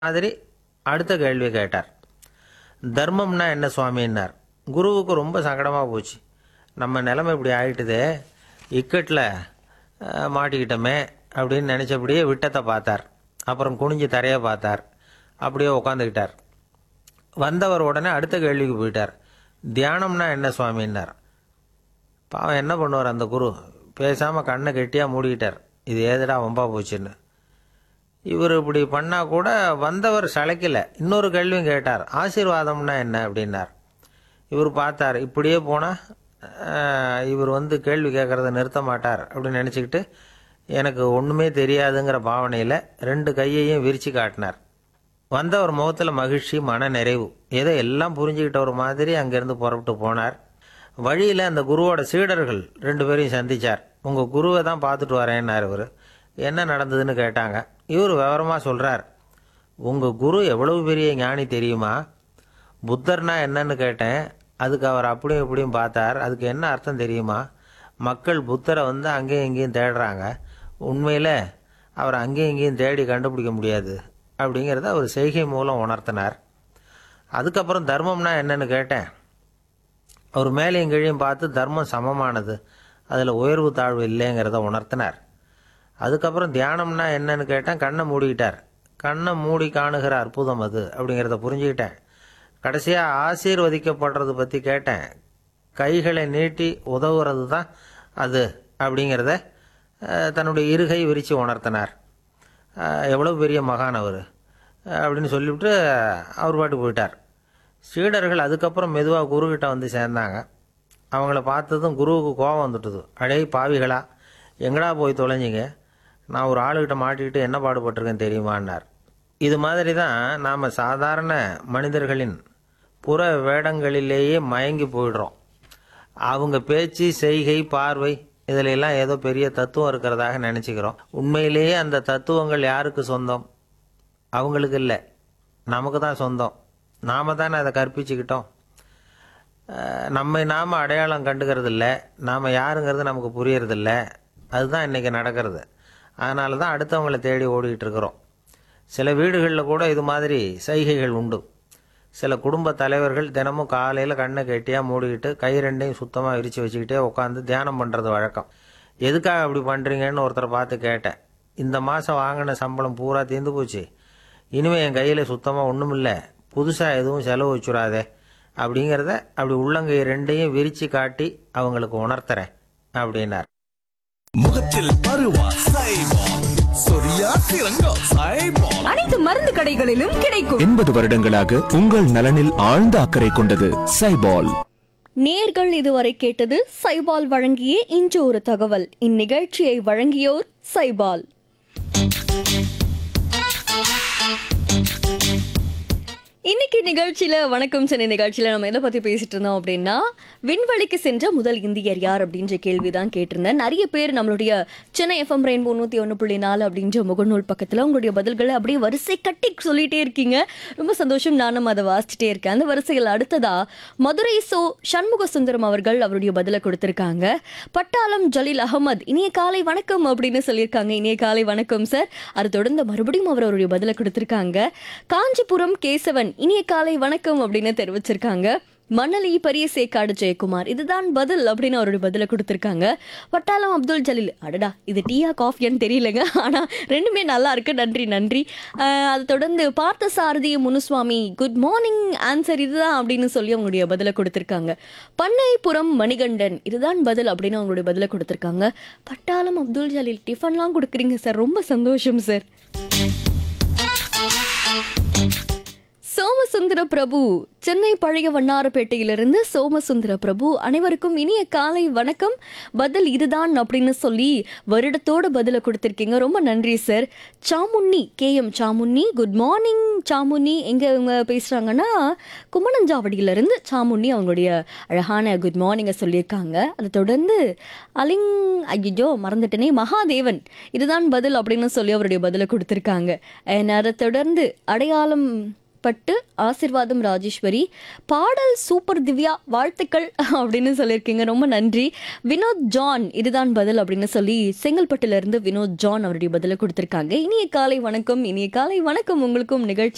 மாதிரி அடுத்த கேள்வி கேட்டார் தர்மம்னா என்ன சுவாமின்னார் குருவுக்கு ரொம்ப சங்கடமாக போச்சு நம்ம நிலைமை இப்படி ஆயிட்டுதே இக்கட்டில் அஹ், மாட்டிக்கிட்டோமே அப்படின்னு நினச்சபடியே விட்டத்தை பார்த்தார் அப்புறம் குனிஞ்சு தரையை பார்த்தார் அப்படியே உட்காந்துக்கிட்டார் வந்தவர் உடனே அடுத்த கேள்விக்கு போயிட்டார் தியானம்னா என்ன சுவாமின்னார் பாவம் என்ன பண்ணுவார் அந்த குரு பேசாமல் கண்ணை கெட்டியாக மூடிக்கிட்டார் இது ஏதுடா வம்பா போச்சுன்னு இவர் இப்படி பண்ணால் கூட வந்தவர் சளைக்கல இன்னொரு கேள்வியும் கேட்டார் ஆசீர்வாதம்னா என்ன அப்படின்னார் இவர் பார்த்தார் இப்படியே போனால் இவர் வந்து கேள்வி கேட்குறத நிறுத்த மாட்டார் அப்படின்னு நினச்சிக்கிட்டு எனக்கு ஒன்றுமே தெரியாதுங்கிற பாவனையில் ரெண்டு கையையும் விரித்து காட்டினார் வந்தவர் முகத்தில் மகிழ்ச்சி மன நிறைவு ஏதோ எல்லாம் புரிஞ்சுக்கிட்ட ஒரு மாதிரி அங்கேருந்து புறப்பட்டு போனார் வழியில் அந்த குருவோட சீடர்கள் ரெண்டு பேரையும் சந்திச்சார் உங்கள் குருவை தான் பார்த்துட்டு வரேன்னார் இவர் என்ன நடந்ததுன்னு கேட்டாங்க இவர் விவரமாக சொல்கிறார் உங்கள் குரு எவ்வளவு பெரிய ஞானி தெரியுமா புத்தர்னா என்னன்னு கேட்டேன் அதுக்கு அவர் அப்படியும் இப்படியும் பார்த்தார் அதுக்கு என்ன அர்த்தம் தெரியுமா மக்கள் புத்தரை வந்து அங்கேயும் இங்கேயும் தேடுறாங்க உண்மையில் அவர் அங்கேயும் இங்கேயும் தேடி கண்டுபிடிக்க முடியாது அப்படிங்கிறத அவர் செய்கை மூலம் உணர்த்தினார் அதுக்கப்புறம் தர்மம்னா என்னன்னு கேட்டேன் அவர் மேலேயும் கீழையும் பார்த்து தர்மம் சமமானது அதில் உயர்வு தாழ்வு இல்லைங்கிறத உணர்த்தினார் அதுக்கப்புறம் தியானம்னா என்னன்னு கேட்டேன் கண்ணை மூடிக்கிட்டார் கண்ணை மூடி காணுகிற அற்புதம் அது அப்படிங்கிறத புரிஞ்சுக்கிட்டேன் கடைசியாக ஆசீர்வதிக்கப்படுறது பற்றி கேட்டேன் கைகளை நீட்டி உதவுறது தான் அது அப்படிங்கிறத அஹ், தன்னுடைய இருகை விரித்து உணர்த்தினார் அஹ், எவ்வளவு பெரிய மகான் அவர் அப்படின்னு சொல்லிவிட்டு அவர் பாட்டு போயிட்டார் சீடர்கள் அதுக்கப்புறம் மெதுவாக குருக்கிட்ட வந்து சேர்ந்தாங்க அவங்கள பார்த்ததும் குருவுக்கு கோபம் வந்துட்டுது அடே பாவிகளா எங்கடா போய் தொலைஞ்சிங்க நான் ஒரு ஆளுகிட்ட மாட்டிக்கிட்டு என்ன பாடுபட்டிருக்கேன் தெரியுமான்னார் இது மாதிரி தான் நாம் சாதாரண மனிதர்களின் புற வேடங்களிலேயே மயங்கி போயிடுறோம் அவங்க பேச்சு செய்கை பார்வை இதுல எல்லாம் ஏதோ பெரிய தத்துவம் இருக்கிறதாக நினச்சிக்கிறோம் உண்மையிலேயே அந்த தத்துவங்கள் யாருக்கு சொந்தம் அவங்களுக்கு இல்லை நமக்கு தான் சொந்தம் நாம தானே அதை கற்பிச்சுக்கிட்டோம் அஹ், நம்மை நாம் அடையாளம் கண்டுக்கிறது இல்லை நாம் யாருங்கிறது நமக்கு புரியறதில்ல அதுதான் இன்றைக்கி நடக்கிறது அதனால தான் அடுத்தவங்களை தேடி ஓடிட்டு இருக்கிறோம் சில வீடுகளில் கூட இது மாதிரி சைகைகள் உண்டு சில குடும்ப தலைவர்கள் தினமும் காலையில் கண்ணை கெட்டியாக மூடிக்கிட்டு கை ரெண்டையும் சுத்தமாக விரித்து வச்சுக்கிட்டே உட்காந்து தியானம் பண்ணுறது வழக்கம் எதுக்காக அப்படி பண்ணுறீங்கன்னு ஒருத்தரை பார்த்து கேட்டேன் இந்த மாதம் வாங்கின சம்பளம் பூரா தீர்ந்து போச்சு இனிமேல் என் கையில் சுத்தமாக ஒன்றும் இல்லை புதுசாக எதுவும் செலவு வச்சுடாதே அப்படிங்கிறத அப்படி உள்ளங்கை ரெண்டையும் விரித்து காட்டி அவங்களுக்கு உணர்த்துறேன் அப்படின்னார் முகத்தில் பருவா சைபால் சொரியா சிறங்கா சைபால் அனைத்து மருந்து கடைகளிலும் கிடைக்கும் எண்பது வருடங்களாக உங்கள் நலனில் ஆழ்ந்த அக்கறை கொண்டது சைபால் நேர்கள் இதுவரை கேட்டது சைபால் வழங்கிய இன்று ஒரு தகவல் இந்நிகழ்ச்சியை வழங்கியோர் சைபால் இன்னைக்கு நிகழ்ச்சியில வணக்கம் சென்னை நிகழ்ச்சியில நம்ம எதை பத்தி பேசிட்டு இருந்தோம் அப்படின்னா விண்வெளிக்கு சென்ற முதல் இந்தியர் யார் அப்படின்ற கேள்விதான் கேட்டிருந்தேன் நிறைய பேர் நம்மளுடைய சென்னை எஃப்எம் ரெயின்போ நூத்தி ஒன்று புள்ளி நாலு அப்படின்ற முகநூல் பக்கத்துல உங்களுடைய பதில்களை அப்படியே வரிசை கட்டி சொல்லிட்டே இருக்கீங்க ரொம்ப சந்தோஷம் நானும் அதை வாசிச்சுட்டே இருக்கேன் அந்த வரிசையில் அடுத்ததா மதுரை சோ சண்முக சுந்தரம் அவர்கள் அவருடைய பதிலை கொடுத்திருக்காங்க பட்டாளம் ஜலீல் அகமது இனிய காலை வணக்கம் அப்படின்னு சொல்லியிருக்காங்க இனிய காலை வணக்கம் சார் அது தொடர்ந்து மறுபடியும் அவர் அவருடைய பதிலை கொடுத்திருக்காங்க காஞ்சிபுரம் கேசவன் இனிய காலை வணக்கம் அப்படின்னு தெரிவிச்சிருக்காங்க மணலி பெரிய சேக்காடு ஜெயக்குமார் இதுதான் பதில் அப்படின்னு அவருடைய பதிலை கொடுத்திருக்காங்க பட்டாளம் அப்துல் ஜலீல் அடடா இது டீயா காஃபியான்னு தெரியலங்க ஆனா ரெண்டுமே நல்லா இருக்கு நன்றி நன்றி ஆஹ் அதை தொடர்ந்து Parthasarathy Munuswamy good morning answer இதுதான் அப்படின்னு சொல்லி அவங்களுடைய பதிலை கொடுத்திருக்காங்க பண்ணைப்புறம் மணிகண்டன் இதுதான் பதில் அப்படின்னு அவங்களுடைய பதிலை கொடுத்திருக்காங்க பட்டாளம் அப்துல் ஜலீல் டிஃபன்லாம் கொடுக்குறீங்க சார் ரொம்ப சந்தோஷம் சார் சோமசுந்தர பிரபு சென்னை பழைய வண்ணாரப்பேட்டையிலிருந்து சோமசுந்தர பிரபு அனைவருக்கும் இனிய காலை வணக்கம் பதில் இதுதான் அப்படின்னு சொல்லி வருடத்தோட பதிலை கொடுத்திருக்கீங்க ரொம்ப நன்றி sir Samunni K M Samunni good morning Samunni எங்க இவங்க பேசுறாங்கன்னா கும்மணஞ்சாவடியிலிருந்து சாமுன்னி அவங்களுடைய அழகான குட் மார்னிங்கை சொல்லியிருக்காங்க அதை தொடர்ந்து அலிங் ஐயோ மறந்துட்டேனே மகாதேவன் இதுதான் பதில் அப்படின்னு சொல்லி அவருடைய பதிலை கொடுத்திருக்காங்க And அதை தொடர்ந்து அடையாளம் பட்டு ஆசிர்வாதம் ராஜேஸ்வரி பாடல் சூப்பர் திவ்யா வாழ்த்துக்கள் அப்படின்னு சொல்லியிருக்கீங்க ரொம்ப நன்றி வினோத் ஜான் இதுதான் பதில் அப்படின்னு சொல்லி செங்கல்பட்டுல இருந்து வினோத் ஜான் அவருடைய பதிலை கொடுத்திருக்காங்க இனிய காலை வணக்கம் இனிய காலை வணக்கம் உங்களுக்கும் நிகழ்ச்சி